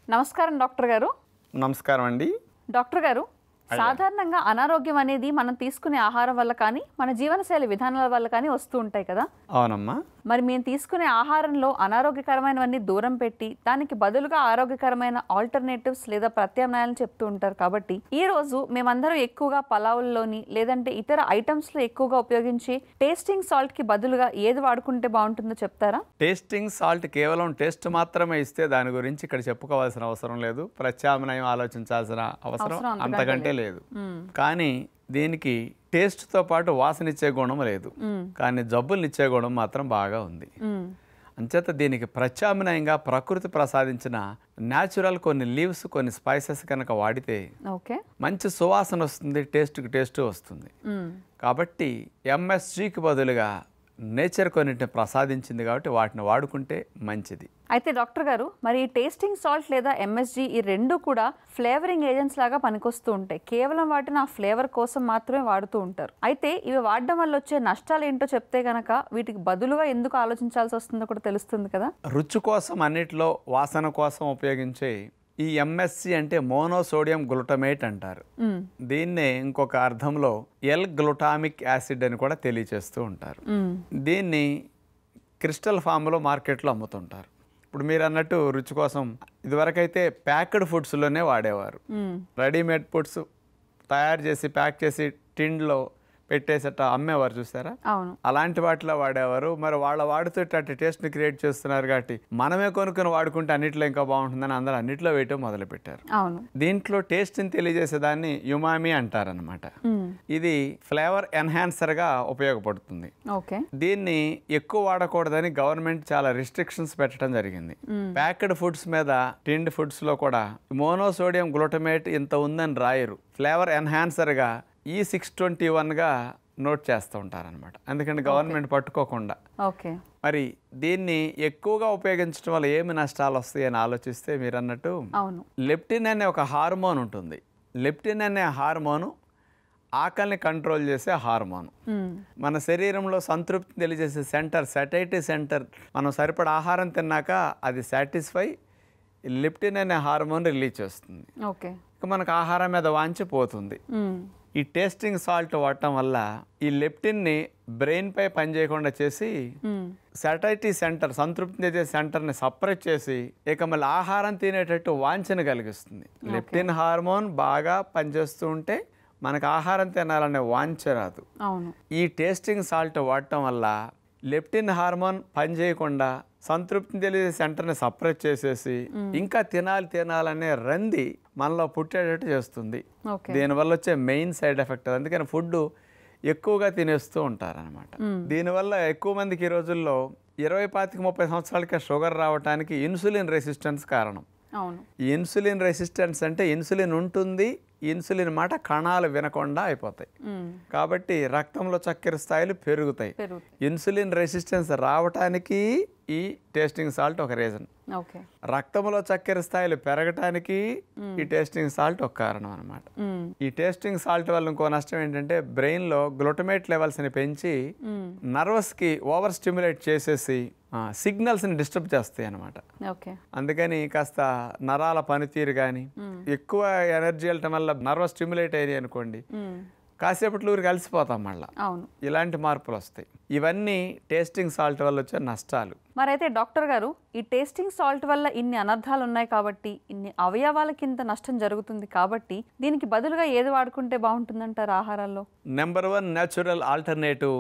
నమస్కారం డాక్టర్ గారు నమస్కారం అండి డాక్టర్ గారు సాధారణంగా అనారోగ్యం అనేది మనం తీసుకునే ఆహారం వల్ల కానీ మన జీవనశైలి విధానాల వల్ల కానీ వస్తూ ఉంటాయి కదా అవునమ్మా మరి మేము తీసుకునే ఆహారంలో అనారోగ్యకరమైనవన్నీ దూరం పెట్టి దానికి బదులుగా ఆరోగ్యకరమైన ఆల్టర్నేటివ్స్ లేదా ప్రత్యామ్నాయాలను చెప్తూ ఉంటారు కాబట్టి ఈ రోజు మేమందరం ఎక్కువగా పలావుల్లోని లేదంటే ఇతర ఐటమ్స్ లో ఎక్కువగా ఉపయోగించే టేస్టింగ్ సాల్ట్ కి బదులుగా ఏది వాడుకుంటే బాగుంటుందో చెప్తారా టేస్టింగ్ సాల్ట్ కేవలం టేస్ట్ మాత్రమే ఇస్తే దాని గురించి ఇక్కడ చెప్పుకోవాల్సిన అవసరం లేదు ప్రత్యామ్నాయం ఆలోచించాల్సిన అవసరం అవసరం అంతకంటే అంతకంటే లేదు కానీ దీనికి టేస్ట్తో పాటు వాసన ఇచ్చే గుణం లేదు కానీ జబ్బులు ఇచ్చే గుణం మాత్రం బాగా ఉంది మ్మ్. అంచేత దీనికి ప్రత్యామ్నాయంగా ప్రకృతి ప్రసాదించిన న్యాచురల్ కొన్ని లీవ్స్ కొన్ని స్పైసెస్ కనుక వాడితే ఓకే మంచి సువాసన వస్తుంది టేస్ట్కి టేస్ట్ వస్తుంది మ్మ్. కాబట్టి ఎంఎస్జికి బదులుగా నేచర్ కొన్నింటిని ప్రసాదించింది కాబట్టి వాటిని వాడుకుంటే మంచిది అయితే డాక్టర్ గారు మరి ఈ టేస్టింగ్ సాల్ట్ లేదా ఎంఎస్జి ఈ రెండు కూడా ఫ్లేవరింగ్ ఏజెంట్స్ లాగా పనికొస్తూ ఉంటాయి కేవలం వాటిని ఆ ఫ్లేవర్ కోసం మాత్రమే వాడుతూ ఉంటారు అయితే ఇవి వాడడం వల్ల వచ్చే నష్టాలు ఏంటో చెప్తే గనక వీటికి బదులుగా ఎందుకు ఆలోచించాల్సి వస్తుందో కూడా తెలుస్తుంది కదా రుచి కోసం అన్నిటిలో వాసన కోసం ఉపయోగించే ఈ ఎంఎస్సి అంటే మోనోసోడియం గ్లూటమేట్ అంటారు మ్మ్. దీన్నే ఇంకొక అర్థంలో ఎల్ గ్లూటామిక్ యాసిడ్ అని కూడా తెలియచేస్తూ ఉంటారు మ్మ్. దీన్ని క్రిస్టల్ ఫామ్లో మార్కెట్లో అమ్ముతుంటారు ఇప్పుడు మీరు అన్నట్టు రుచి కోసం ఇదివరకైతే ప్యాక్డ్ ఫుడ్స్లోనే వాడేవారు మ్మ్. రెడీమేడ్ ఫుడ్స్ తయారు చేసి ప్యాక్ చేసి టిన్లో పెట్టేసట అమ్మేవారు చూసారా అవును అలాంటి వాటిలో వాడేవారు మరి వాళ్ళ వాడుతూ టేస్ట్ని క్రియేట్ చేస్తున్నారు కాబట్టి మనమే కొనుక్కొని వాడుకుంటే అన్నిట్లో ఇంకా బాగుంటుందని అందరూ అన్నిట్లో వేయటం మొదలుపెట్టారు అవును దీంట్లో టేస్ట్ని తెలియజేసేదాన్ని యుమామి అంటారనమాట మ్మ్. ఇది ఫ్లేవర్ ఎన్హాన్సర్గా ఉపయోగపడుతుంది ఓకే దీన్ని ఎక్కువ వాడకూడదని గవర్నమెంట్ చాలా రిస్ట్రిక్షన్స్ పెట్టడం జరిగింది ప్యాక్డ్ ఫుడ్స్ మీద టిండ్ ఫుడ్స్ లో కూడా మోనోసోడియం గ్లూటమేట్ ఇంత ఉందని రాయరు ఫ్లేవర్ ఎన్హాన్సర్గా ఈ సిక్స్ ట్వంటీ వన్గా నోట్ చేస్తూ ఉంటారనమాట ఎందుకంటే గవర్నమెంట్ పట్టుకోకుండా ఓకే మరి దీన్ని ఎక్కువగా ఉపయోగించడం వల్ల ఏమి నష్టాలు వస్తాయి అని ఆలోచిస్తే మీరు అన్నట్టు అవును లెప్టిన్ అనే ఒక హార్మోన్ ఉంటుంది లెప్టిన్ అనే హార్మోను ఆకలిని కంట్రోల్ చేసే హార్మోన్ మ్మ్. మన శరీరంలో సంతృప్తి తెలియజేసే సెంటర్ సెటైటీ సెంటర్ మనం సరిపడా ఆహారం తిన్నాక అది సాటిస్ఫై లిప్టిన్ అనే హార్మోన్ రిలీజ్ చేస్తుంది ఓకే ఇక మనకు ఆహారం మీద వాంచి పోతుంది మ్మ్. ఈ టేస్టింగ్ సాల్ట్ వాడటం వల్ల ఈ లెప్టిన్ని బ్రెయిన్పై పనిచేయకుండా చేసి మ్మ్. సెటైటీ సెంటర్ సంతృప్తి చేసే సెంటర్ని సపరేట్ చేసి ఇక మళ్ళీ ఆహారం తినేటట్టు వాంఛన కలిగిస్తుంది లెప్టిన్ హార్మోన్ బాగా పనిచేస్తూ ఉంటే మనకు ఆహారం తినాలనే వాంఛ రాదు అవును ఈ టేస్టింగ్ సాల్ట్ వాడటం వల్ల లెప్టిన్ హార్మోన్ పనిచేయకుండా సంతృప్తిని తెలియజే సెంటర్ని సపరేట్ చేసేసి ఇంకా తినాలి తినాలనే రంది మనలో పుట్టేటట్టు చేస్తుంది ఓకే దీనివల్ల వచ్చే మెయిన్ సైడ్ ఎఫెక్ట్ అది అందుకని ఫుడ్ ఎక్కువగా తినేస్తూ ఉంటారనమాట దీనివల్ల ఎక్కువ మందికి ఈ రోజుల్లో ఇరవై పాతిక ముప్పై సంవత్సరాలకే షుగర్ రావడానికి ఇన్సులిన్ రెసిస్టెన్స్ కారణం అవును ఈ ఇన్సులిన్ రెసిస్టెన్స్ అంటే ఇన్సులిన్ ఉంటుంది ఇన్సులిన్ మాట కణాలు వినకుండా అయిపోతాయి మ్మ్. కాబట్టి రక్తంలో చక్కెర స్థాయిలు పెరుగుతాయి పెరుగుతుంది ఇన్సులిన్ రెసిస్టెన్స్ రావటానికి ఈ టేస్టింగ్ సాల్ట్ ఒక రీజన్ ఓకే రక్తంలో చక్కెర స్థాయిలు పెరగటానికి ఈ టేస్టింగ్ సాల్ట్ ఒక కారణం అనమాట మ్మ్. ఈ టేస్టింగ్ సాల్ట్ వల్ల ఇంకో నష్టం ఏంటంటే బ్రెయిన్లో గ్లూటమేట్ లెవెల్స్ని పెంచి మ్మ్. నర్వస్కి ఓవర్ స్టిమ్యులేట్ చేసేసి సిగ్నల్స్ని డిస్టర్బ్ చేస్తాయి అనమాట ఓకే అందుకని కాస్త నరాల పనితీరు కానీ ఎక్కువ ఎనర్జీ వెళ్ళటం వల్ల నర్వస్ స్టిమ్యులేట్ అయ్యాయి అనుకోండి మ్మ్. కాసేపట్లో ఊరికి కలిసిపోతాం మళ్ళీ అవును ఇలాంటి మార్పులు వస్తాయి ఇవన్నీ టేస్టింగ్ సాల్ట్ వల్ల వచ్చే నష్టాలు మరైతే డాక్టర్ గారు ఈ టేస్టింగ్ సాల్ట్ వల్ల ఇన్ని అనర్థాలు ఉన్నాయి కాబట్టి ఇన్ని అవయవాలకి ఇంత నష్టం జరుగుతుంది కాబట్టి దీనికి బదులుగా ఏది వాడుకుంటే బాగుంటుందంటారు ఆహారాల్లో నెంబర్ వన్ న్యాచురల్ ఆల్టర్నేటివ్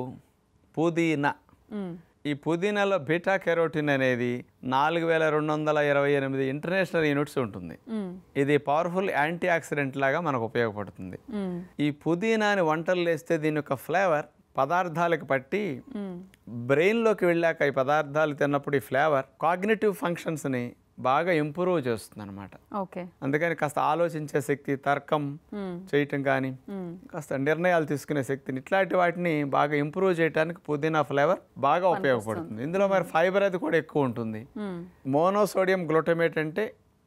పుదీనా మ్మ్. ఈ పుదీనాలో బీటా కెరోటిన్ అనేది నాలుగు వేల రెండు వందల ఇరవై ఎనిమిది ఇంటర్నేషనల్ యూనిట్స్ ఉంటుంది మ్మ్. ఇది పవర్ఫుల్ యాంటీ ఆక్సిడెంట్ లాగా మనకు ఉపయోగపడుతుంది మ్మ్. ఈ పుదీనాని వంటలు వేస్తే దీని యొక్క ఫ్లేవర్ పదార్థాలకు పట్టి మ్మ్. బ్రెయిన్లోకి వెళ్ళాక ఈ పదార్థాలు తిన్నప్పుడు ఈ ఫ్లేవర్ కాగ్నేటివ్ ఫంక్షన్స్ని బాగా ఇంప్రూవ్ చేస్తుంది అనమాట ఓకే అందుకని కాస్త ఆలోచించే శక్తి తర్కం మ్మ్. చేయటం కానీ మ్మ్. కాస్త నిర్ణయాలు తీసుకునే శక్తిని ఇట్లాంటి వాటిని బాగా ఇంప్రూవ్ చేయడానికి పుదీనా ఫ్లేవర్ బాగా ఉపయోగపడుతుంది ఇందులో మరి ఫైబర్ అది కూడా ఎక్కువ ఉంటుంది మ్మ్. మోనోసోడియం గ్లూటమేట్ అంటే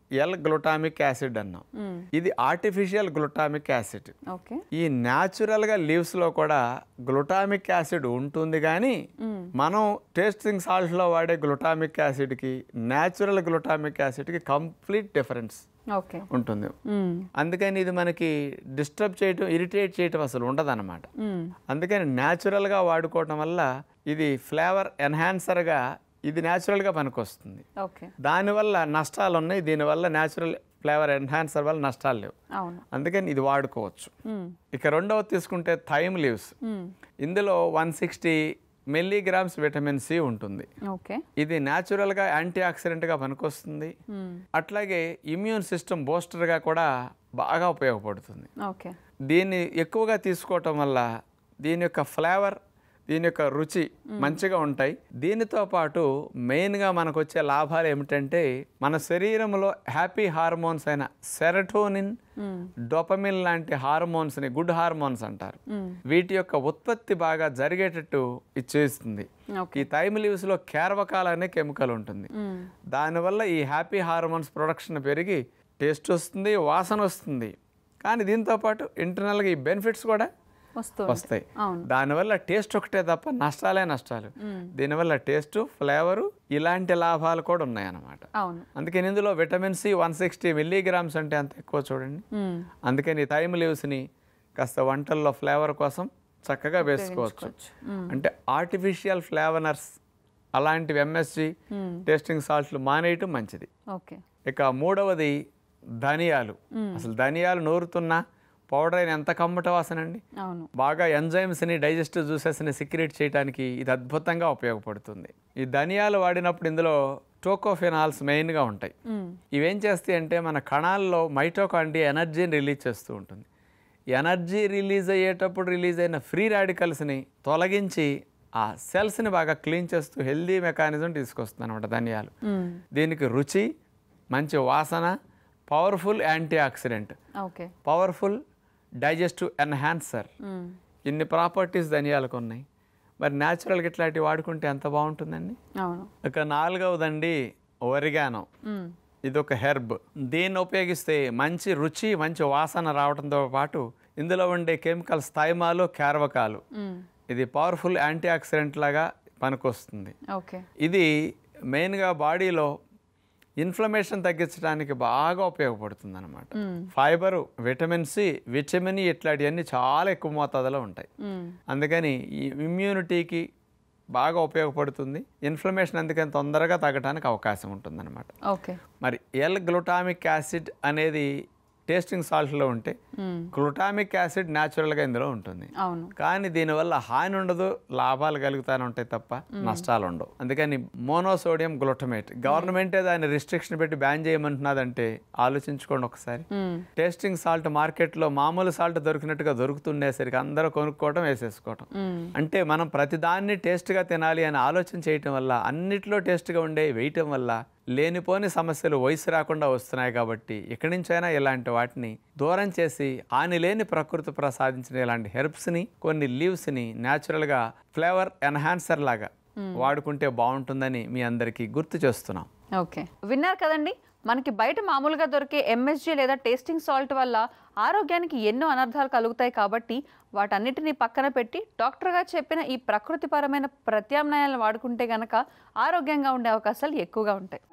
ఎల్ గ్లూటామిక్ యాసిడ్ అన్నాం ఇది ఆర్టిఫిషియల్ గ్లూటామిక్ యాసిడ్ ఓకే ఈ న్యాచురల్గా లీవ్స్లో కూడా గ్లూటామిక్ యాసిడ్ ఉంటుంది కానీ మనం టేస్టింగ్ సాల్ట్లో వాడే గ్లూటామిక్ యాసిడ్కి న్యాచురల్ గ్లూటామిక్ యాసిడ్కి కంప్లీట్ డిఫరెన్స్ ఓకే ఉంటుంది అందుకని ఇది మనకి డిస్టర్బ్ చేయటం ఇరిటేట్ చేయటం అసలు ఉండదన్నమాట అందుకని న్యాచురల్గా వాడుకోవటం వల్ల ఇది ఫ్లేవర్ ఎన్హాన్సర్గా ఇది న్యాచురల్గా పనికొస్తుంది ఓకే దానివల్ల నష్టాలు ఉన్నాయి దీనివల్ల న్యాచురల్ ఫ్లేవర్ ఎన్హాన్సర్ వల్ల నష్టాలు లేవు అవును అందుకని ఇది వాడుకోవచ్చు మ్మ్. ఇక రెండవది తీసుకుంటే థైమ్ లీవ్స్ మ్మ్. ఇందులో one sixty milligrams vitamin C ఉంటుంది ఓకే ఇది న్యాచురల్గా యాంటీ ఆక్సిడెంట్గా పనికొస్తుంది మ్మ్. అట్లాగే ఇమ్యూన్ సిస్టమ్ బూస్టర్గా కూడా బాగా ఉపయోగపడుతుంది ఓకే దీన్ని ఎక్కువగా తీసుకోవటం వల్ల దీని యొక్క ఫ్లేవర్ దీని యొక్క రుచి మంచిగా ఉంటాయి దీనితో పాటు మెయిన్గా మనకు వచ్చే లాభాలు ఏమిటంటే మన శరీరంలో హ్యాపీ హార్మోన్స్ అయిన సెరటోనిన్ డోపమిన్ లాంటి హార్మోన్స్ని గుడ్ హార్మోన్స్ అంటారు వీటి యొక్క ఉత్పత్తి బాగా జరిగేటట్టు ఇది చేస్తుంది ఓకే ఈ థైమ్ లీవ్స్లో కేర్వకాల్ అనే కెమికల్ ఉంటుంది మ్మ్. దానివల్ల ఈ హ్యాపీ హార్మోన్స్ ప్రొడక్షన్ పెరిగి టేస్ట్ వస్తుంది వాసన వస్తుంది కానీ దీంతో పాటు ఇంటర్నల్గా ఈ బెనిఫిట్స్ కూడా వస్తుంది వస్తాయి అవును దానివల్ల టేస్ట్ ఒకటే తప్ప నష్టాలే నష్టాలు దీనివల్ల టేస్ట్ ఫ్లేవరు ఇలాంటి లాభాలు కూడా ఉన్నాయన్నమాట అవును అందుకని ఇందులో vitamin C one sixty milligrams అంటే అంత ఎక్కువ చూడండి మ్మ్. అందుకని థైమ్ లీవ్స్ని కాస్త వంటల్లో ఫ్లేవర్ కోసం చక్కగా వేసుకోవచ్చు మ్మ్. అంటే ఆర్టిఫిషియల్ ఫ్లేవనర్స్ అలాంటివి ఎంఎస్జి టేస్టింగ్ సాల్ట్లు మానేయటం మంచిది ఓకే ఇక మూడవది ధనియాలు అసలు ధనియాలు నూరుతున్న పౌడర్ అయిన ఎంత కమ్మట వాసన అండి అవును బాగా ఎంజైమ్స్ని డైజెస్టివ్ జ్యూసెస్ని సిక్రియేట్ చేయడానికి ఇది అద్భుతంగా ఉపయోగపడుతుంది ఈ ధనియాలు వాడినప్పుడు ఇందులో టోకోఫెనాల్స్ మెయిన్గా ఉంటాయి మ్మ్. ఇవేం చేస్తాయి అంటే మన కణాల్లో మైటోకాండ్రియా ఎనర్జీని రిలీజ్ చేస్తూ ఉంటుంది ఎనర్జీ రిలీజ్ అయ్యేటప్పుడు రిలీజ్ అయిన ఫ్రీ రాడికల్స్ని తొలగించి ఆ సెల్స్ని బాగా క్లీన్ చేస్తూ హెల్దీ మెకానిజం తీసుకొస్తుంది అనమాట ధనియాలు మ్మ్. దీనికి రుచి మంచి వాసన powerful antioxidant okay powerful digestive enhancer మ్మ్. ఇన్ని ప్రాపర్టీస్ ధనియాలకు ఉన్నాయి మరి న్యాచురల్గా ఇట్లాంటివి వాడుకుంటే ఎంత బాగుంటుందండి అవును ఇక నాలుగవదండి ఒరిగానో మ్మ్. ఇది ఒక హెర్బ్ దీన్ని ఉపయోగిస్తే మంచి రుచి మంచి వాసన రావడంతో పాటు ఇందులో ఉండే కెమికల్స్ థైమాలు క్యార్వకాలు మ్మ్. ఇది పవర్ఫుల్ యాంటీ ఆక్సిడెంట్ లాగా పనికొస్తుంది ఓకే ఇది మెయిన్గా బాడీలో ఇన్ఫ్లమేషన్ తగ్గించడానికి బాగా ఉపయోగపడుతుంది అనమాట మ్మ్. Fibre vitamin C vitamin E ఇట్లాంటివన్నీ చాలా ఎక్కువ మోతాదులో ఉంటాయి మ్మ్. అందుకని ఈ ఇమ్యూనిటీకి బాగా ఉపయోగపడుతుంది ఇన్ఫ్లమేషన్ అందుకని తొందరగా తగ్గడానికి అవకాశం ఉంటుందన్నమాట ఓకే మరి ఎల్ గ్లూటామిక్ యాసిడ్ అనేది టేస్టింగ్ సాల్ట్లో ఉంటే మ్మ్. గ్లూటామిక్ యాసిడ్ న్యాచురల్గా ఇందులో ఉంటుంది అవును కానీ దీనివల్ల హాని ఉండదు లాభాలు కలుగుతానే ఉంటాయి తప్ప నష్టాలు ఉండవు అందుకని మోనోసోడియం గ్లూటమేట్ గవర్నమెంటే దాన్ని రిస్ట్రిక్షన్ పెట్టి బ్యాన్ చేయమంటున్నదంటే ఆలోచించుకోండి ఒకసారి మ్మ్. టేస్టింగ్ సాల్ట్ మార్కెట్లో మామూలు సాల్ట్ దొరికినట్టుగా దొరుకుతుండేసరికి అందరూ కొనుక్కోవడం వేసేసుకోవటం మ్మ్. అంటే మనం ప్రతిదాన్ని టేస్ట్గా తినాలి అని ఆలోచన చేయటం వల్ల అన్నిట్లో టేస్ట్గా ఉండే వేయటం వల్ల లేనిపోని సమస్యలు వయసు రాకుండా వస్తున్నాయి కాబట్టి ఇక్కడి నుంచైనా ఇలాంటి వాటిని దూరం చేసి హాని లేని ప్రకృతి ప్రసాదించిన ఇలాంటి హెర్బ్స్ని కొన్ని లీవ్స్ని న్యాచురల్గా ఫ్లేవర్ ఎన్హాన్సర్ లాగా వాడుకుంటే బాగుంటుందని మీ అందరికీ గుర్తు చేస్తున్నాం ఓకే విన్నారు కదండి మనకి బయట మామూలుగా దొరికే ఎంఎస్జీ లేదా టేస్టింగ్ సాల్ట్ వల్ల ఆరోగ్యానికి ఎన్నో అనర్థాలు కలుగుతాయి కాబట్టి వాటన్నిటిని పక్కన పెట్టి డాక్టర్ గారు చెప్పిన ఈ ప్రకృతిపరమైన ప్రత్యామ్నాయాలను వాడుకుంటే గనక ఆరోగ్యంగా ఉండే అవకాశాలు ఎక్కువగా ఉంటాయి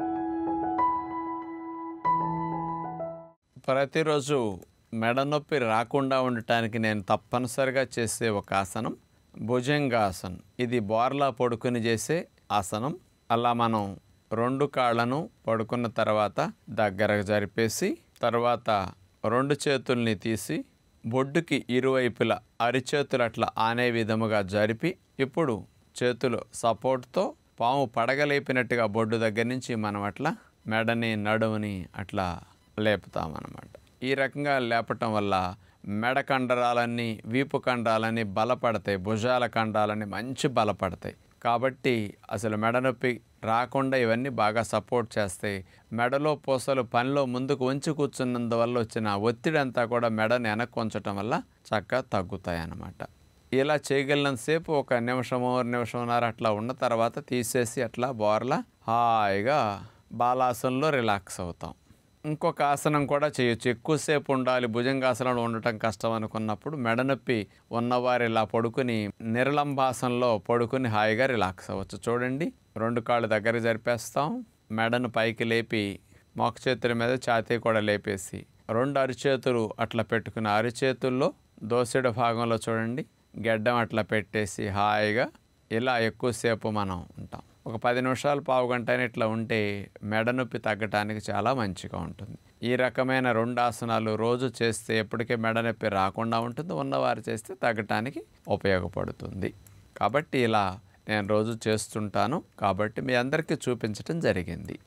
ప్రతిరోజు మెడ నొప్పి రాకుండా ఉండటానికి నేను తప్పనిసరిగా చేసే ఒక ఆసనం భుజంగాసన్ ఇది బోర్లా పడుకుని చేసే ఆసనం అలా మనం రెండు కాళ్ళను పడుకున్న తర్వాత దగ్గరకు జరిపేసి తర్వాత రెండు చేతుల్ని తీసి బొడ్డుకి ఇరువైపులా అరిచేతులు అట్లా ఆనే విధముగా జరిపి ఇప్పుడు చేతులు సపోర్ట్తో పాము పడగలేపినట్టుగా బొడ్డు దగ్గర నుంచి మనం అట్లా మెడని నడుముని అట్లా లేపుతామన్నమాట ఈ రకంగా లేపటం వల్ల మెడ కండరాలన్నీ వీపు కండరాలన్నీ బలపడతాయి భుజాల కండరాలన్నీ మంచి బలపడతాయి కాబట్టి అసలు మెడ నొప్పి రాకుండా ఇవన్నీ బాగా సపోర్ట్ చేస్తాయి మెడలో పూసలు పనిలో ముందుకు ఉంచి కూర్చున్నందువల్ల వచ్చిన ఒత్తిడి అంతా కూడా మెడని వెనక్కి ఉంచటం వల్ల చక్కగా తగ్గుతాయి అన్నమాట ఇలా చేయగలిగినంతసేపు ఒక నిమిషమో నిమిషంన్నర అట్లా ఉన్న తర్వాత తీసేసి అట్లా బోర్లా హాయిగా బాలాసనంలో రిలాక్స్ అవుతాం ఇంకొక ఆసనం కూడా చేయొచ్చు ఎక్కువసేపు ఉండాలి భుజంగాసనంలో ఉండటం కష్టం అనుకున్నప్పుడు మెడ నొప్పి ఉన్నవారు ఇలా పడుకుని నిరలంబాసనంలో పడుకుని హాయిగా రిలాక్స్ అవ్వచ్చు చూడండి రెండు కాళ్ళు దగ్గర జరిపేస్తాం మెడను పైకి లేపి మొక్క చేతుల మీద ఛాతీ కూడా లేపేసి రెండు అరిచేతులు అట్లా పెట్టుకుని అరిచేతుల్లో దోసెడ భాగంలో చూడండి గెడ్డం అట్లా పెట్టేసి హాయిగా ఇలా ఎక్కువసేపు మనం ఉంటాం ఒక పది నిమిషాలు పావు గంట అయినా ఇట్లా ఉంటే మెడ నొప్పి తగ్గటానికి చాలా మంచిగా ఉంటుంది ఈ రకమైన రెండు ఆసనాలు రోజు చేస్తే ఎప్పటికే మెడ నొప్పి రాకుండా ఉంటుంది ఉన్నవారు చేస్తే తగ్గటానికి ఉపయోగపడుతుంది కాబట్టి ఇలా నేను రోజు చేస్తుంటాను కాబట్టి మీ అందరికీ చూపించటం జరిగింది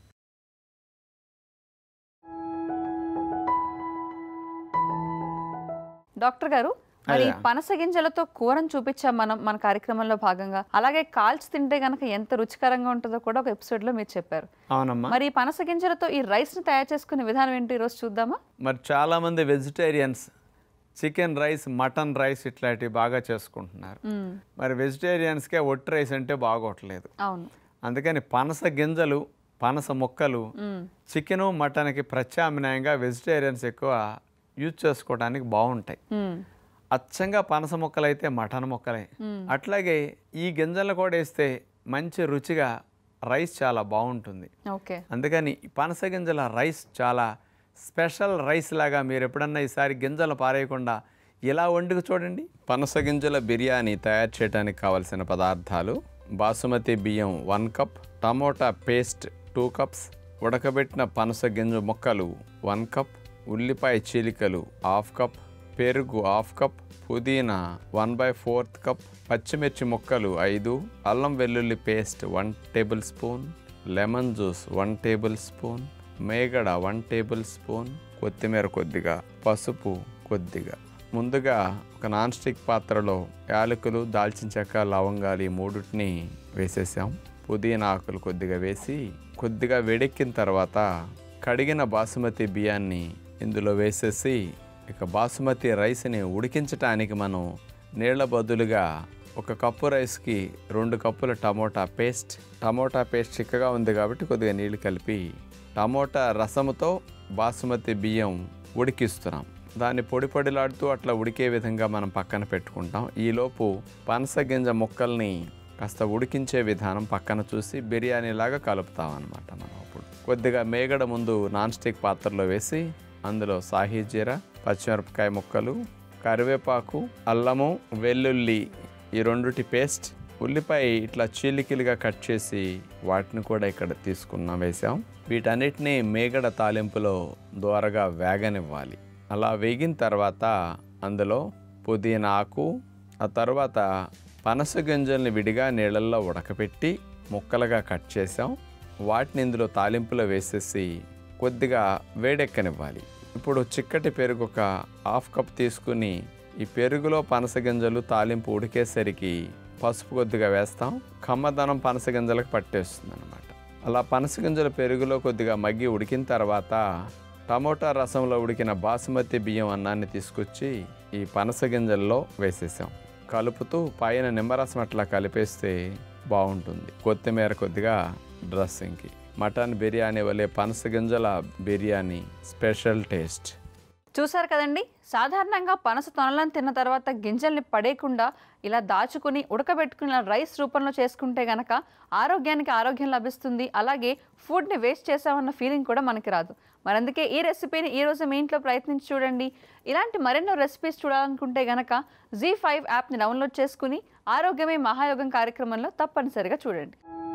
డాక్టర్ గారు మరి అయ్యా. పనస గింజలతో కూరను చూపించాం మనం మన కార్యక్రమంలో భాగంగా అలాగే కాల్చి తింటే గనక ఎంత రుచికరంగా ఉంటుందో కూడా ఒక ఎపిసోడ్ లో మీరు చెప్పారు అవునమ్మా మరి ఈ పనస గింజలతో ఈ రైస్ ని తయారు చేసుకునే విధానం ఏంటి ఈరోజు చూద్దామా మరి చాలామంది vegetarians chicken rice mutton rice ఇట్లాంటివి బాగా చేసుకుంటున్నారు మ్మ్. మరి వెజిటేరియన్స్కే ఒట్టి రైస్ అంటే బాగోట్లేదు అవును అందుకని పనస గింజలు పనస ముక్కలు మ్మ్. చికెను మటన్కి ప్రత్యామ్నాయంగా వెజిటేరియన్స్ ఎక్కువ యూజ్ చేసుకోవడానికి బాగుంటాయి మ్మ్. అచ్చంగా పనస ముక్కలు అయితే మటన్ ముక్కలే అట్లాగే ఈ గింజలు కూడా వేస్తే మంచి రుచిగా రైస్ చాలా బాగుంటుంది ఓకే అందుకని ఈ పనస గింజల రైస్ చాలా స్పెషల్ రైస్ లాగా మీరు ఎప్పుడన్నా ఈసారి గింజలు పారేయకుండా ఇలా వండుకు చూడండి పనస గింజల బిర్యానీ తయారు చేయడానికి కావలసిన పదార్థాలు బాసుమతి బియ్యం one cup tomato paste two cups ఉడకబెట్టిన పనస గింజ ముక్కలు వన్ కప్ ఉల్లిపాయ చీలికలు హాఫ్ కప్ పెరుగు హాఫ్ కప్ పుదీనా వన్ బై ఫోర్త్ కప్ పచ్చిమిర్చి ముక్కలు ఐదు అల్లం వెల్లుల్లి paste one tablespoon lemon juice one tablespoon మేగడ వన్ టేబుల్ స్పూన్ కొత్తిమీర కొద్దిగా పసుపు కొద్దిగా ముందుగా ఒక నాన్ స్టిక్ పాత్రలో యాలకులు దాల్చిన చెక్క లవంగాలు ఈ మూడుటిని వేసేసాం పుదీనా ఆకులు కొద్దిగా వేసి కొద్దిగా వేడెక్కిన తర్వాత కడిగిన బాసుమతి బియ్యాన్ని ఇందులో వేసేసి ఇక బాసుమతి రైస్ని ఉడికించటానికి మనం నీళ్ల బదులుగా ఒక కప్పు రైస్కి రెండు కప్పుల టమోటా పేస్ట్ టమోటా పేస్ట్ చిక్కగా ఉంది కాబట్టి కొద్దిగా నీళ్లు కలిపి టమోటా రసముతో బాసుమతి బియ్యం ఉడికిస్తున్నాం దాన్ని పొడి పొడిలాడుతూ అట్లా ఉడికే విధంగా మనం పక్కన పెట్టుకుంటాం ఈలోపు పనస గింజ ముక్కల్ని కాస్త ఉడికించే విధానం పక్కన చూసి బిర్యానీ లాగా కలుపుతాం అనమాట మనం అప్పుడు కొద్దిగా మేగడ ముందు నాన్ స్టిక్ పాత్రలో వేసి అందులో సాహీ జీర పచ్చిమిరపకాయ ముక్కలు కరివేపాకు అల్లము వెల్లుల్లి ఈ రెండుటి పేస్ట్ ఉల్లిపాయ ఇట్లా చీలికలుగా కట్ చేసి వాటిని కూడా ఇక్కడ తీసుకున్నాం వేసాం వీటన్నిటిని మేగడ తాలింపులో దోరగా వేగనివ్వాలి అలా వేగిన తర్వాత అందులో పుదీనా ఆకు ఆ తర్వాత పనస గింజల్ని విడిగా నీళ్ళల్లో ఉడకపెట్టి ముక్కలుగా కట్ చేసాం వాటిని ఇందులో తాలింపులో వేసేసి కొద్దిగా వేడెక్కనివ్వాలి ఇప్పుడు చిక్కటి పెరుగు ఒక హాఫ్ కప్ తీసుకుని ఈ పెరుగులో పనస గింజలు తాలింపు ఉడికేసరికి పసుపు కొద్దిగా వేస్తాం కమ్మదనం పనస గింజలకు పట్టేస్తుంది అనమాట అలా పనస గింజల పెరుగులో కొద్దిగా మగ్గి ఉడికిన తర్వాత టమోటా రసంలో ఉడికిన బాసుమతి బియ్యం అన్నాన్ని తీసుకొచ్చి ఈ పనస గింజల్లో వేసేసాం కలుపుతూ పైన నిమ్మరసం అట్లా కలిపేస్తే బాగుంటుంది కొత్తిమీర కొద్దిగా డ్రెస్సింగ్కి మటన్ బిర్యానీ వలె పనస గింజల బిర్యానీ స్పెషల్ టేస్ట్ చూసారు కదండి సాధారణంగా పనస తొనలను తిన్న తర్వాత గింజల్ని పడేయకుండా ఇలా దాచుకుని ఉడకబెట్టుకుని ఇలా రైస్ రూపంలో చేసుకుంటే గనక ఆరోగ్యానికి ఆరోగ్యం లభిస్తుంది అలాగే ఫుడ్ని వేస్ట్ చేసామన్న ఫీలింగ్ కూడా మనకి రాదు మరి అందుకే ఈ రెసిపీని ఈ రోజు మీ ఇంట్లో ప్రయత్నించి చూడండి ఇలాంటి మరెన్నో రెసిపీస్ చూడాలనుకుంటే గనక జీ ఫైవ్ యాప్ని డౌన్లోడ్ చేసుకుని ఆరోగ్యమే మహాయోగం కార్యక్రమంలో తప్పనిసరిగా చూడండి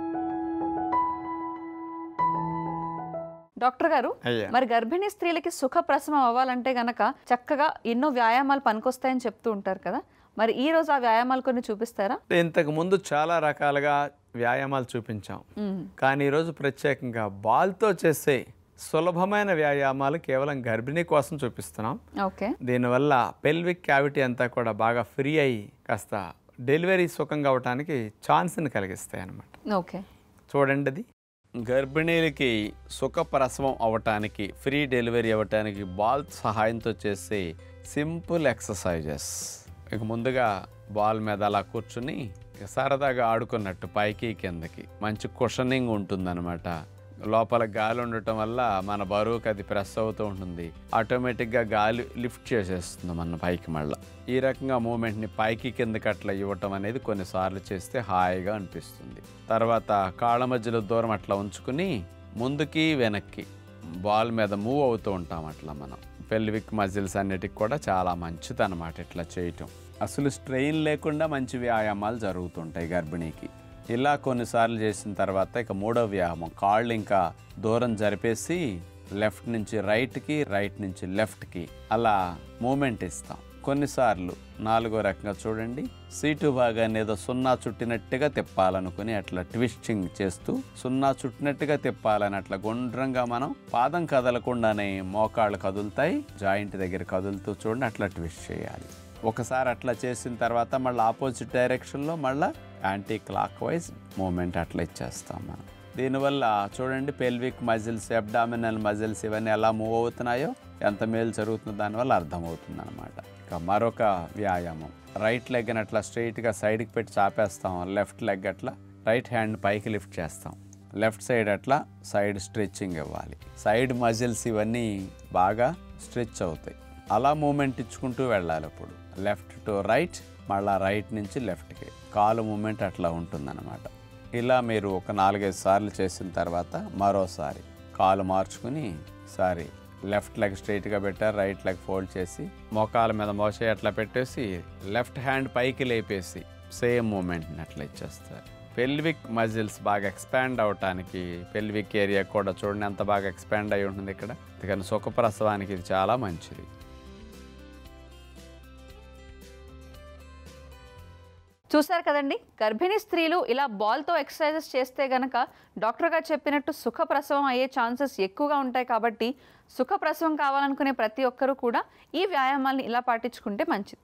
డాక్టర్ గారు అయ్యా మరి గర్భిణీ స్త్రీలకి సుఖ ప్రసవం అవ్వాలంటే గనక చక్కగా ఎన్నో వ్యాయామాలు పనికొస్తాయని చెప్తూ ఉంటారు కదా మరి ఈ రోజు ఆ వ్యాయామాలు కొన్ని చూపిస్తారా అంటే ఇంతకు ముందు చాలా రకాలుగా వ్యాయామాలు చూపించాం మ్మ్. కానీ ఈరోజు ప్రత్యేకంగా బాల్తో చేసే సులభమైన వ్యాయామాలు కేవలం గర్భిణీ కోసం చూపిస్తున్నాం ఓకే దీనివల్ల పెల్విక్ క్యావిటీ అంతా కూడా బాగా ఫ్రీ అయ్యి కాస్త డెలివరీ సుఖంగా అవటానికి ఛాన్స్ని కలిగిస్తాయి అన్నమాట ఓకే చూడండి అది గర్భిణీలకి సుఖప్రసవం అవ్వటానికి ఫ్రీ డెలివరీ అవ్వటానికి బాల్ సహాయంతో చేసే సింపుల్ ఎక్సర్సైజెస్ ఇక ముందుగా బాల్ మీద అలా కూర్చుని ఇక సరదాగా ఆడుకున్నట్టు పైకి కిందకి మంచి కుషనింగ్ ఉంటుందన్నమాట లోపల గాలి ఉండటం వల్ల మన బరువుకి అది ప్రెస్ అవుతూ ఉంటుంది ఆటోమేటిక్గా గాలి లిఫ్ట్ చేసేస్తుంది మన పైకి మళ్ళీ ఈ రకంగా మూమెంట్ని పైకి కిందకి అట్లా ఇవ్వటం అనేది కొన్నిసార్లు చేస్తే హాయిగా అనిపిస్తుంది తర్వాత కాళ్ళ మధ్యలో దూరం అట్లా ఉంచుకుని ముందుకి వెనక్కి బాల్ మీద మూవ్ అవుతూ ఉంటాం అట్లా మనం పెల్విక్ మజిల్స్ అన్నిటికి కూడా చాలా మంచిది అనమాట ఇట్లా చేయటం అసలు స్ట్రెయిన్ లేకుండా మంచి వ్యాయామాలు జరుగుతుంటాయి గర్భిణీకి ఇలా కొన్నిసార్లు చేసిన తర్వాత ఇక మూడో వ్యాయామం కాళ్ళు ఇంకా దూరం జరిపేసి లెఫ్ట్ నుంచి రైట్కి రైట్ నుంచి లెఫ్ట్కి అలా మూమెంట్ ఇస్తాం కొన్నిసార్లు నాలుగో రకంగా చూడండి సీటు భాగాన్ని ఏదో సున్నా చుట్టినట్టుగా తిప్పాలనుకుని అట్లా ట్విస్టింగ్ చేస్తూ సున్నా చుట్టినట్టుగా తిప్పాలని అట్లా గుండ్రంగా మనం పాదం కదలకుండానే మోకాళ్ళు కదులుతాయి జాయింట్ దగ్గర కదులుతూ చూడండి అట్లా ట్విస్ట్ చేయాలి ఒకసారి అట్లా చేసిన తర్వాత మళ్ళీ ఆపోజిట్ డైరెక్షన్లో మళ్ళీ యాంటీ క్లాక్ వైజ్ మూమెంట్ అట్లా ఇచ్చేస్తాం మనం దీనివల్ల చూడండి పెల్విక్ మజిల్స్ అబ్డామినల్ మజిల్స్ ఇవన్నీ ఎలా మూవ్ అవుతున్నాయో ఎంత మేలు జరుగుతుందో దానివల్ల అర్థమవుతుంది అనమాట ఇక మరొక వ్యాయామం రైట్ లెగ్ అట్లా స్ట్రైట్గా సైడ్కి పెట్టి చాపేస్తాం లెఫ్ట్ లెగ్ అట్లా రైట్ హ్యాండ్ పైకి లిఫ్ట్ చేస్తాం లెఫ్ట్ సైడ్ అట్లా సైడ్ స్ట్రెచ్చింగ్ ఇవ్వాలి సైడ్ మజిల్స్ ఇవన్నీ బాగా స్ట్రెచ్ అవుతాయి అలా మూమెంట్ ఇచ్చుకుంటూ వెళ్ళాలి ఇప్పుడు లెఫ్ట్ టు రైట్ మళ్ళా రైట్ నుంచి లెఫ్ట్కి కాలు మూమెంట్ అట్లా ఉంటుందన్నమాట ఇలా మీరు ఒక నాలుగైదు సార్లు చేసిన తర్వాత మరోసారి కాలు మార్చుకుని సారి లెఫ్ట్ లెగ్ స్ట్రైట్గా పెట్టారు రైట్ లెగ్ ఫోల్డ్ చేసి మోకాల మీద మోసే అట్లా పెట్టేసి లెఫ్ట్ హ్యాండ్ పైకి లేపేసి సేమ్ మూమెంట్ని అట్లా ఇచ్చేస్తారు పెల్విక్ మజిల్స్ బాగా ఎక్స్పాండ్ అవటానికి పెల్విక్ ఏరియా కూడా చూడండి ఎంత బాగా ఎక్స్పాండ్ అయి ఉంటుంది ఇక్కడ అందుకని సుఖప్రసవానికి ఇది చాలా మంచిది చూశారు కదండి గర్భిణీ స్త్రీలు ఇలా బాల్తో ఎక్సర్సైజెస్ చేస్తే గనక డాక్టర్ గారు చెప్పినట్టు సుఖ ప్రసవం అయ్యే ఛాన్సెస్ ఎక్కువగా ఉంటాయి కాబట్టి సుఖ ప్రసవం కావాలనుకునే ప్రతి ఒక్కరూ కూడా ఈ వ్యాయామాల్ని ఇలా పాటించుకుంటే మంచిది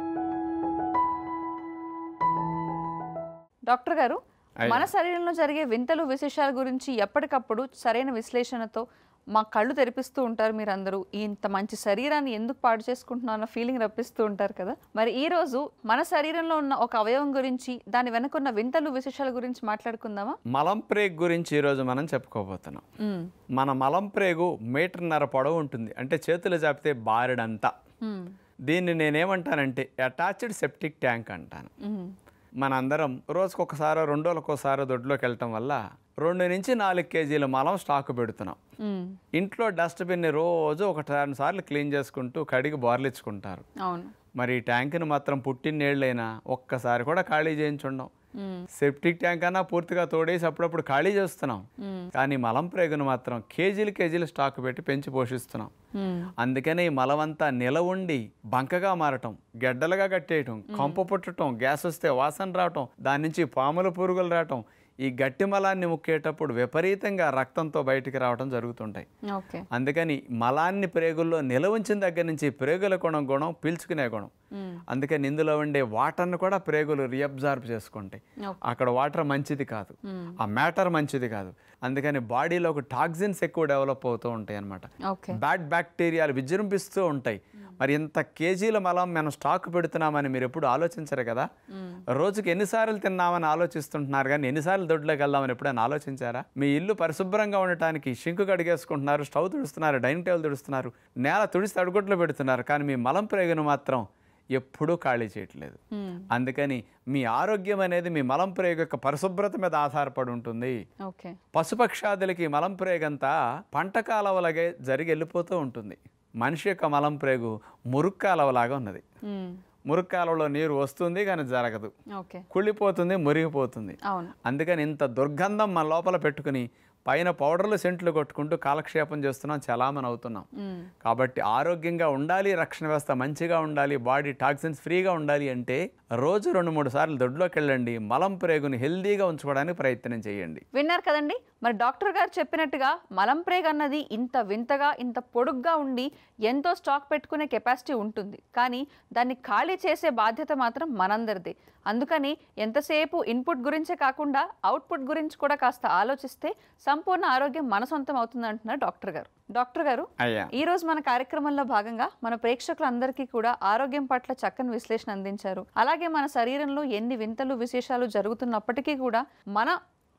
డాక్టర్ గారు మన శరీరంలో జరిగే వింతలు విశేషాల గురించి ఎప్పటికప్పుడు సరైన విశ్లేషణతో మా కళ్ళు తెరిపిస్తూ ఉంటారు మీరందరూ ఇంత మంచి శరీరాన్ని ఎందుకు పాడు చేసుకుంటున్నా అన్న ఫీలింగ్ రప్పిస్తూ ఉంటారు కదా మరి ఈ రోజు మన శరీరంలో ఉన్న ఒక అవయవం గురించి దాని వెనకున్న వింతలు విశేషాల గురించి మాట్లాడుకుందామా మలం ప్రేగ్ గురించి ఈరోజు మనం చెప్పుకోబోతున్నాం మ్మ్. మన మలం ప్రేగు మీటర్న్నర పొడవు ఉంటుంది అంటే చేతులు చాపితే బారెడంతా మ్మ్. దీన్ని నేనేమంటానంటే అటాచ్డ్ సెప్టిక్ ట్యాంక్ అంటాను మ్మ్. మనందరం రోజుకు ఒకసారి రెండు రోజులకోసారి దొడ్లోకి వెళ్ళటం వల్ల రెండు నుంచి నాలుగు కేజీల మలం స్టాక్ పెడుతున్నాం మ్మ్. ఇంట్లో డస్ట్బిన్ని రోజు ఒక రెండు సార్లు క్లీన్ చేసుకుంటూ కడిగి బోర్లిచ్చుకుంటారు అవును మరి ఈ ట్యాంకుని మాత్రం పుట్టిన్నేళ్ళైనా ఒక్కసారి కూడా ఖాళీ చేయించుండం మ్మ్. సెప్టిక్ ట్యాంక్ అన్నా పూర్తిగా తోడేసి అప్పుడప్పుడు ఖాళీ చేస్తున్నాం మ్మ్. కానీ మలం ప్రేగును మాత్రం కేజీలు కేజీలు స్టాక్ పెట్టి పెంచి పోషిస్తున్నాం మ్మ్. అందుకనే ఈ మలమంతా నిల ఉండి బంకగా మారటం గెడ్డలుగా కట్టేయటం కంపు పుట్టడం గ్యాస్ వస్తే వాసన రావటం దాని నుంచి పాముల పురుగులు రావటం ఈ గట్టి మలాన్ని ముక్కేటప్పుడు విపరీతంగా రక్తంతో బయటికి రావటం జరుగుతుంటాయి ఓకే అందుకని మలాన్ని ప్రేగుల్లో నిలవంచిన దగ్గర నుంచి ప్రేగుల గుణం గుణం పీల్చుకునే గుణం మ్మ్. అందుకని ఇందులో ఉండే వాటర్ను కూడా ప్రేగులు రీఅబ్జార్బ్ చేసుకుంటాయి ఓకే. అక్కడ వాటర్ మంచిది కాదు మ్మ్. ఆ మ్యాటర్ మంచిది కాదు అందుకని బాడీలో ఒక టాక్సిన్స్ ఎక్కువ డెవలప్ అవుతూ ఉంటాయి అన్నమాట ఓకే బ్యాడ్ బ్యాక్టీరియాలు విజృంభిస్తూ ఉంటాయి మరి ఇంత కేజీల మలం మనం స్టాక్ పెడుతున్నామని మీరు ఎప్పుడు ఆలోచించరు కదా రోజుకి ఎన్నిసార్లు తిన్నామని ఆలోచిస్తుంటున్నారు కానీ ఎన్నిసార్లు దొడ్లోకి వెళ్దామని ఎప్పుడైనా ఆలోచించారా మీ ఇల్లు పరిశుభ్రంగా ఉండటానికి షింకు కడిగేసుకుంటున్నారు స్టవ్ తుడుస్తున్నారు డైనింగ్ టేబుల్ తుడుస్తున్నారు నేల తుడిసి తడుగుట్లో పెడుతున్నారు కానీ మీ మలం ప్రేగును మాత్రం ఎప్పుడూ ఖాళీ చేయట్లేదు మ్మ్. అందుకని మీ ఆరోగ్యం అనేది మీ మలం ప్రేగు యొక్క పరిశుభ్రత మీద ఆధారపడి ఉంటుంది ఓకే పశుపక్షాదులకి మలం ప్రేగంతా పంట కాలవలాగే జరిగి వెళ్ళిపోతూ ఉంటుంది మనిషి యొక్క మలం ప్రేగు మురుక్కు కాలవలాగా ఉన్నది మ్మ్. మురుక్కు కాలువలో నీరు వస్తుంది కానీ జరగదు ఓకే కుళ్ళిపోతుంది మురిగిపోతుంది అవును అందుకని ఇంత దుర్గంధం మన లోపల పెట్టుకుని పైన పౌడర్లు సెంట్లు కొట్టుకుంటూ కాలక్షేపం చేస్తున్నాం చలామణి అవుతున్నాం మ్మ్. కాబట్టి ఆరోగ్యంగా ఉండాలి రక్షణ వ్యవస్థ మంచిగా ఉండాలి బాడీ టాక్సిన్స్ ఫ్రీగా ఉండాలి అంటే రోజు రెండు మూడు సార్లు దొడ్లోకి వెళ్ళండి మలం ప్రేగుని హెల్దీగా ఉంచుకోవడానికి ప్రయత్నం చేయండి విన్నారు కదండి మరి డాక్టర్ గారు చెప్పినట్టుగా మలం ప్రేగ్ అన్నది ఇంత వింతగా ఇంత పొడుగ్గా ఉండి ఎంతో స్టాక్ పెట్టుకునే కెపాసిటీ ఉంటుంది కానీ దాన్ని ఖాళీ చేసే బాధ్యత మాత్రం మనందరిది అందుకని ఎంతసేపు ఇన్పుట్ గురించే కాకుండా అవుట్పుట్ గురించి కూడా కాస్త ఆలోచిస్తే సంపూర్ణ ఆరోగ్యం మన సొంతం అవుతుంది అంటున్నారు డాక్టర్ గారు డాక్టర్ గారు అయ్యా ఈ రోజు మన కార్యక్రమంలో భాగంగా మన ప్రేక్షకులందరికీ కూడా ఆరోగ్యం పట్ల చక్కని విశ్లేషణ అందించారు అలాగే మన శరీరంలో ఎన్ని వింతలు విశేషాలు జరుగుతున్నప్పటికీ కూడా మన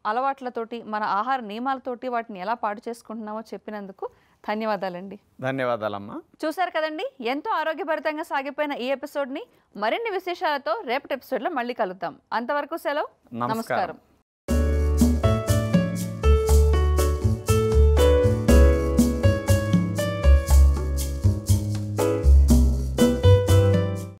అలవాట్లతోటి మన ఆహార నియమాలతోటి వాటిని ఎలా పాడు చేసుకుంటున్నామో చెప్పినందుకు ధన్యవాదాలండి ధన్యవాదాలమ్మా చూశారు కదండి ఎంతో ఆరోగ్యభరితంగా సాగిపోయిన ఈ ఎపిసోడ్ని మరిన్ని విశేషాలతో రేపటి ఎపిసోడ్లో మళ్ళీ కలుద్దాం అంతవరకు సెలవు నమస్కారం. నమస్కారం